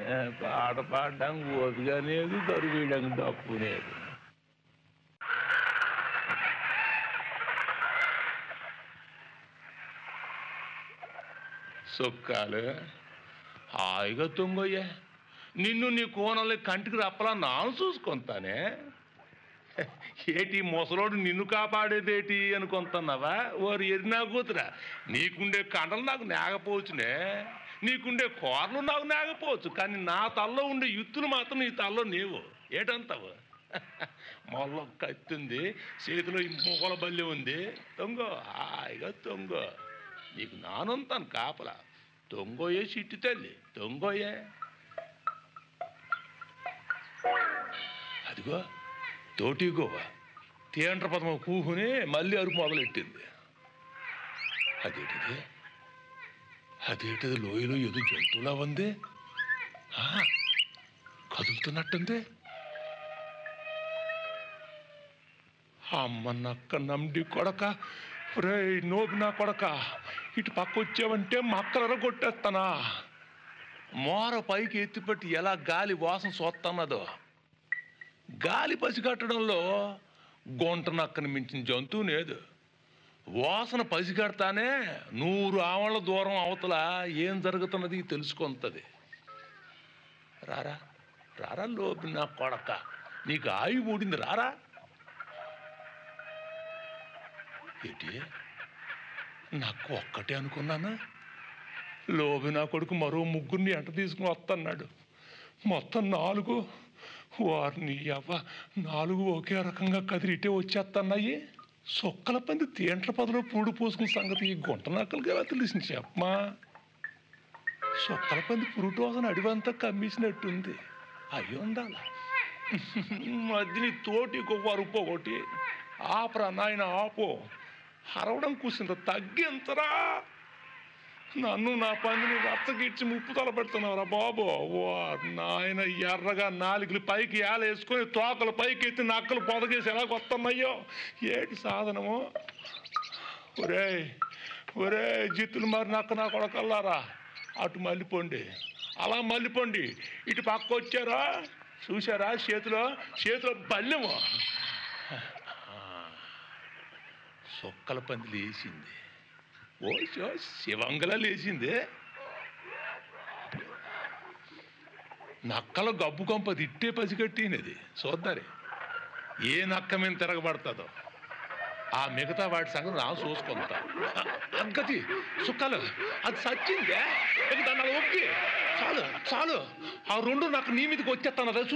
పాట పాడడానికి ఓపిక లేదు దరువు వేయడానికి డప్పు లేదు సొక్కాలు హాయిగా తొంగొయ్యా నిన్ను నీ కోనల్ని కంటికి రప్పలా నాను చూసుకుంటానే ఏటి ముసలోడు నిన్ను కాపాడేదేటి అనుకుంటున్నావా ఓరి ఎరినా కూతురా నీకుండే కండలు నాకు నేగపోవచ్చునే నీకుండే కూరలు నాకు నేగపోవచ్చు కానీ నా తల్లో ఉండే యుత్తులు మాత్రం నీ తల్లో నీవు ఏటంతావు మొల్ల కత్తి ఉంది చేతిలో ఈ మొగల బల్లి ఉంది తొంగో హాయిగా తొంగో నీకు నానంతాను కాపలా తొంగోయే చిట్టి తల్లి తొంగోయే అదిగో తోటి గోవా తీయంట్ర పదమ కూహుని మళ్ళీ అరుపు మొదలెట్టింది అదేటిది అదేటిది లోయలో ఏదో జంతువులా ఉంది ఆ, కదులుతున్నట్టుంది అమ్మ నక్క నమ్డి కొడక రే నోబి నా కొడక ఇటు పక్క వచ్చావంటే మక్కలర కొట్టేస్తానా మోర పైకి ఎత్తిపెట్టి ఎలా గాలి వాసన చూస్తున్నదో గాలి పసిగట్టడంలో గుంట నక్కని మించిన జంతువు లేదు వాసన పసిగడతానే నూరు ఆవళ్ళ దూరం అవతల ఏం జరుగుతున్నది తెలుసుకుంటుంది రారా రారా లోపి నా కొడక నీకు ఆయి మూడింది రారా ఏంటి నాకు ఒక్కటే అనుకున్నానా లోబి నా కొడుకు మరో ముగ్గురిని ఎంట తీసుకుని వస్తున్నాడు మొత్తం నాలుగు వారిని అవ్వ నాలుగు ఒకే రకంగా కదిరిటే వచ్చేస్తున్నాయి సొక్కల పంది తేంట్ల పదలో పూడు పోసుకున్న సంగతి ఈ గుంట నక్కలకి ఎలా తెలిసింది చెప్పమా సొక్కల పంది పురుటోసన అడివంతా కమ్మేసినట్టుంది అయ్యి ఉండాల మధ్యని తోటి ఇంకొక అరుపు ఒకటి ఆపరా నాయన ఆపో అరవడం కూర్చుంత తగ్గించరా నన్ను నా పందిని రచ్చగిచ్చి ముప్పు తలపెడుతున్నావురా బాబు ఓ నాయన ఎర్రగా నాలుగులు పైకి ఏలేసుకొని తోకలు పైకి ఎత్తి నక్కలు పొదగేసి ఎలా కొత్తన్నాయో ఏటి సాధనము ఒరే ఒరే జిత్తులు మరి నక్క నా కొడకల్లారా అటు మళ్ళీపోండి అలా మళ్ళీపోండి ఇటు పక్క వచ్చారా చూసారా చేతిలో చేతిలో బల్లెము సొక్కల పంది లేచింది ఓ శివ శివంగలా లేచింది నక్కల గబ్బు కొంప తిట్టే పసిగట్టినది చూద్దారి ఏ నక్క మీద తిరగబడుతుందో ఆ మిగతా వాటి సంగతి నా చూసుకుంటా అగ్గతి సుక్కలు అది సచ్చిందే ఇక దాన్ని అలా ఒప్పి చాలు చాలు ఆ రెండు నాకు నీ మీదకి వచ్చేస్తాను